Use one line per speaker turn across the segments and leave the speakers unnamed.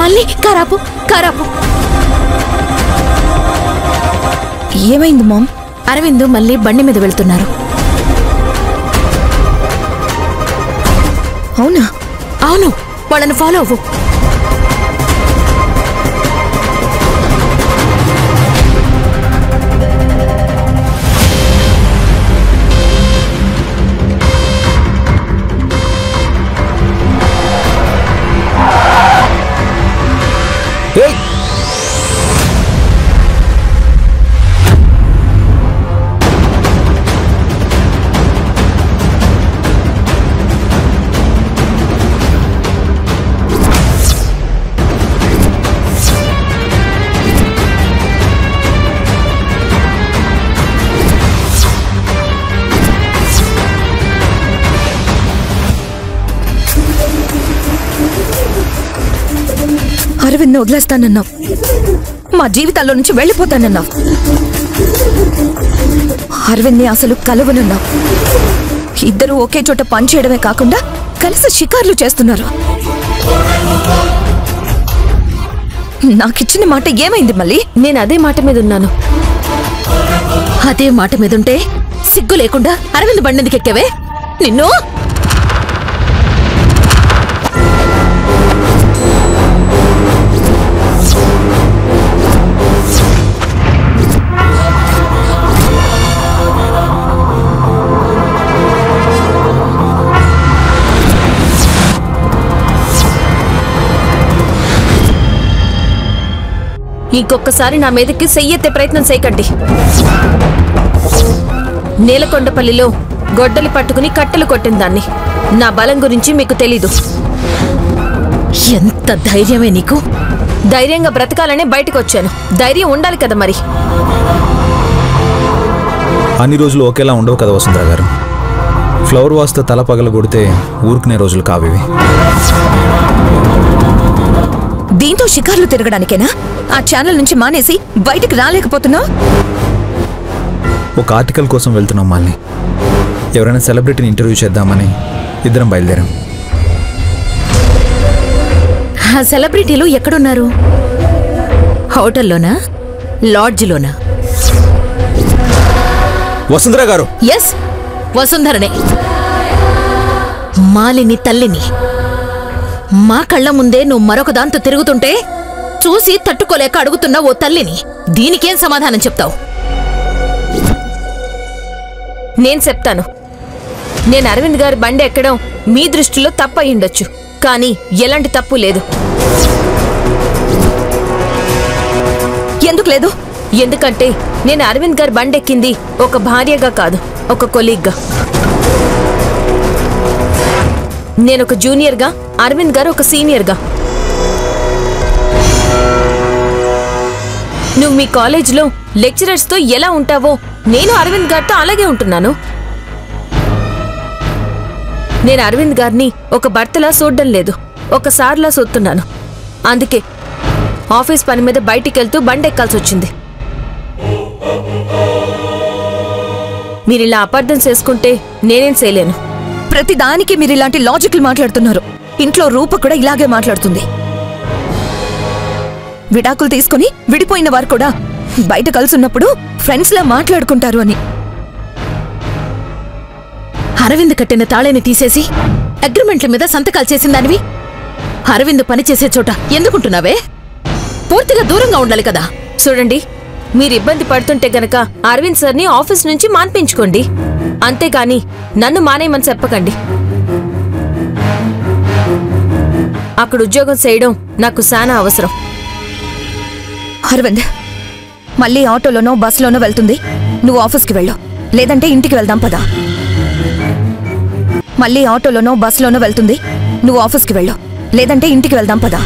మళ్ళీ కారాపు కారాపు
ఏమైంది మామ్
అరవింద్ మళ్ళీ బండి మీద వెళ్తున్నారు
అవునా
అవును వాళ్ళని ఫాలో అవ్వు
ఏయ్!
అరవింద్ వదిలేస్తానన్నావు మా జీవితాల్లో నుంచి వెళ్ళిపోతానన్నావు అరవింద్ని అసలు కలవనున్నావు ఇద్దరు ఒకే చోట పనిచేయడమే కాకుండా కలిసి షికార్లు చేస్తున్నారు నాకిచ్చిన మాట ఏమైంది మళ్ళీ
నేను అదే మాట మీద ఉన్నాను అదే మాట మీద ఉంటే సిగ్గు లేకుండా అరవింద్ బండెందుకు ఎక్కావే నిన్ను ఇంకొకసారి నా మీదకి చెయ్యెత్తే ప్రయత్నం చేయకండి నేలకొండపల్లిలో గొడ్డలి పట్టుకుని కట్టెలు కొట్టిన దాన్ని నా బలం గురించి మీకు తెలీదు ఎంత ధైర్యమే నీకు ధైర్యంగా బ్రతకాలనే బయటకు వచ్చాను ధైర్యం ఉండాలి కదా మరి
అన్ని రోజులు ఒకేలా ఉండవు కదా వసుంధర గారు ఫ్లవర్ వాస్తో తల పగల కొడితే ఊరుకునే రోజులు కావివి
దీంతో షికార్లు తిరగడానికేనా ఆ ఛానల్ నుంచి మానేసి బయటికి రాలేకపోతున్నావు
ఒక ఆర్టికల్ కోసం వెళ్తున్నాం మాల్ని ఎవరైనా సెలబ్రిటీని ఇంటర్వ్యూ చేద్దామని ఇద్దరం బయలుదేరాం
ఆ సెలబ్రిటీలు ఎక్కడున్నారు హోటల్లోనా లాడ్జిలోనా
వసుంధర గారు
ఎస్ వసుంధరనే మాలిని తల్లిని మా కళ్ళ ముందే నువ్వు మరొక దాంతో తిరుగుతుంటే చూసి తట్టుకోలేక అడుగుతున్న ఓ తల్లిని దీనికేం సమాధానం చెప్తావు నేను చెప్తాను నేను అరవింద్ గారి బండి ఎక్కడం మీ దృష్టిలో తప్పు అయ్యుండొచ్చు కానీ ఎలాంటి తప్పు లేదు
ఎందుకు లేదు
ఎందుకంటే నేను అరవింద్ గారి బండి ఎక్కింది ఒక భార్యగా కాదు ఒక కొలీగ్గా నేను ఒక జూనియర్గా అరవింద్ గారు ఒక సీనియర్గా నువ్వు మీ కాలేజ్లో లెక్చరర్స్తో ఎలా ఉంటావో నేను అరవింద్ గారితో అలాగే ఉంటున్నాను నేను అరవింద్ గారిని ఒక భర్తలా చూడడం లేదు ఒక సార్లా చూస్తున్నాను అందుకే ఆఫీస్ పని మీద బయటికి వెళ్తూ బండి ఎక్కాల్సి వచ్చింది మీరు ఇలా అపార్థం చేసుకుంటే నేనేం చేయలేను
ప్రతి దానికి మీరు ఇలాంటి లాజిక్లు మాట్లాడుతున్నారు ఇంట్లో రూప కూడా ఇలాగే మాట్లాడుతుంది విడాకులు తీసుకుని విడిపోయిన వారు కూడా బయట కలుసున్నప్పుడు ఫ్రెండ్స్ లా మాట్లాడుకుంటారు అని
అరవింద్ కట్టిన తాళేని తీసేసి అగ్రిమెంట్ల మీద సంతకాలు చేసిందానివి అరవింద్ పనిచేసే చోట ఎందుకుంటున్నావే పూర్తిగా దూరంగా ఉండాలి కదా చూడండి మీరు ఇబ్బంది పడుతుంటే గనక అరవింద్ సార్ని ఆఫీస్ నుంచి మాన్పించుకోండి అంతేగాని నన్ను మానేయమని చెప్పకండి అక్కడ ఉద్యోగం చేయడం నాకు చాలా అవసరం
అరవింద్ మళ్ళీ ఆటోలోనో బస్సులోనో వెళ్తుంది నువ్వు ఆఫీస్కి వెళ్ళు లేదంటే ఇంటికి వెళ్దాం పదా మళ్ళీ ఆటోలోనో బస్సులోనో వెళ్తుంది నువ్వు ఆఫీస్కి వెళ్ళు లేదంటే ఇంటికి వెళ్దాం పదా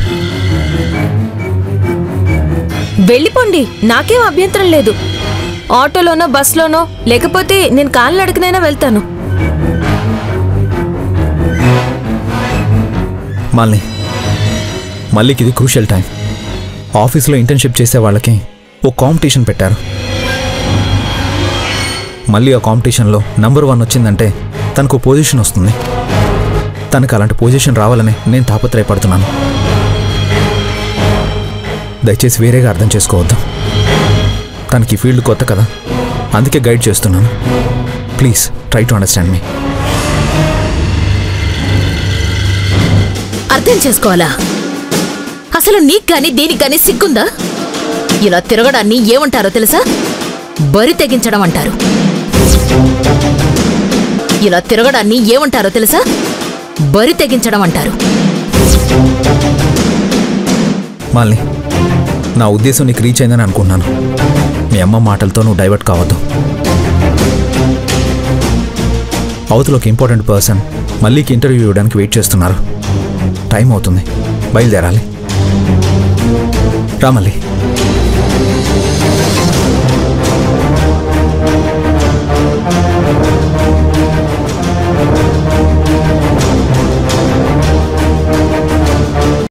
వెళ్ళిపోండి నాకేం అభ్యంతరం లేదు ఆటోలోనో బస్లోనో లేకపోతే నేను కాలినడకనైనా వెళ్తాను
మాల్ని మళ్ళీకి ఇది క్రూషియల్ టైం ఆఫీస్లో ఇంటర్న్షిప్ చేసే వాళ్ళకి ఓ కాంపిటీషన్ పెట్టారు మళ్ళీ ఆ కాంపిటీషన్లో నంబర్ వన్ వచ్చిందంటే తనకు పొజిషన్ వస్తుంది తనకు అలాంటి పొజిషన్ రావాలని నేను తాపత్రయపడుతున్నాను దయచేసి వేరేగా అర్థం చేసుకోవద్దు తనకి ఈ ఫీల్డ్ కొత్త కదా అందుకే గైడ్ చేస్తున్నాను ప్లీజ్ ట్రై టు అండర్స్టాండ్ మీ
అర్థం చేసుకోవాలా అసలు నీకు గాని దీనికి గాని సిగ్గుందా ఇలా తిరగడాన్ని ఏమంటారో తెలుసా బరి తెగించడం అంటారు ఇలా తిరగడాన్ని ఏమంటారో తెలుసా బరి తెగించడం అంటారు
మాలిని నా ఉద్దేశం నీకు రీచ్ అయిందని అనుకున్నాను మీ అమ్మ మాటలతో నువ్వు డైవర్ట్ కావద్దు అవతల ఒక ఇంపార్టెంట్ పర్సన్ మళ్ళీకి ఇంటర్వ్యూ ఇవ్వడానికి వెయిట్ చేస్తున్నారు టైం అవుతుంది బయలుదేరాలి రా మళ్ళీ